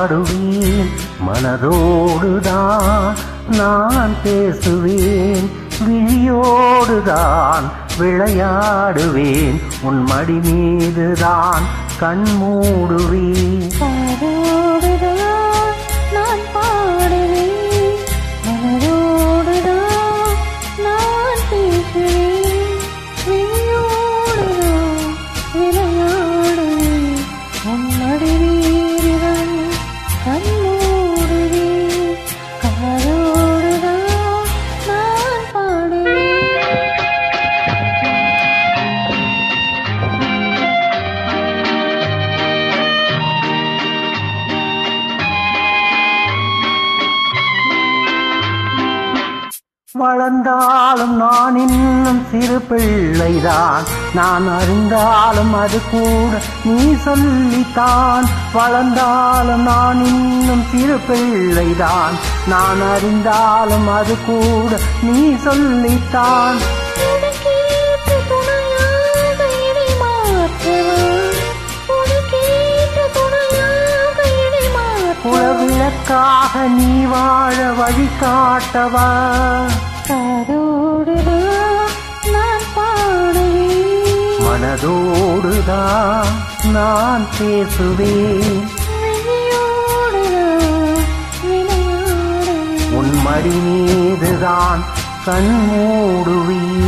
பாடுவேன் மனதோடுதான் நான் பேசுவேன் விழியோடுதான் விளையாடுவேன் உன் மடி மீதுதான் கண் மூடுவேன் காதோடுதான் நான் பாடுவேன் மனதோடுதான் நான் பேசுவேன் விழியோடுதான் விளையாடுவேன் உன்னடி வீரன் கண்மூடுவேன் காதோடுதான் நான் பாடுவேன் வளர்ந்தாலும் நான் இன்னும் சிறு பிள்ளைதான் நான் அறிந்தாலும் அது கூட நீ சொல்லித்தான் வளர்ந்தாலும் நான் இன்னும் சிறு பிள்ளைதான் நான் அறிந்தாலும் அது கூட நீ சொல்லித்தான் உனக்கேற்ற துணையாக இணை மாற்றவா உனக்கேற்ற துணையாக இணை மாற்றவா குலவிளக்காக நீ வாழ வழி காட்டவா காதோடுதான் நான் பாடுவேன் மனதோடுதான் நான் பேசுவேன் விழியோடுதான் விளையாடுவேன் உன் மடி மீதுதான் கண்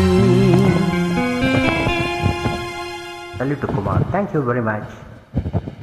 மூடுவீன் salute Kumar thank you very much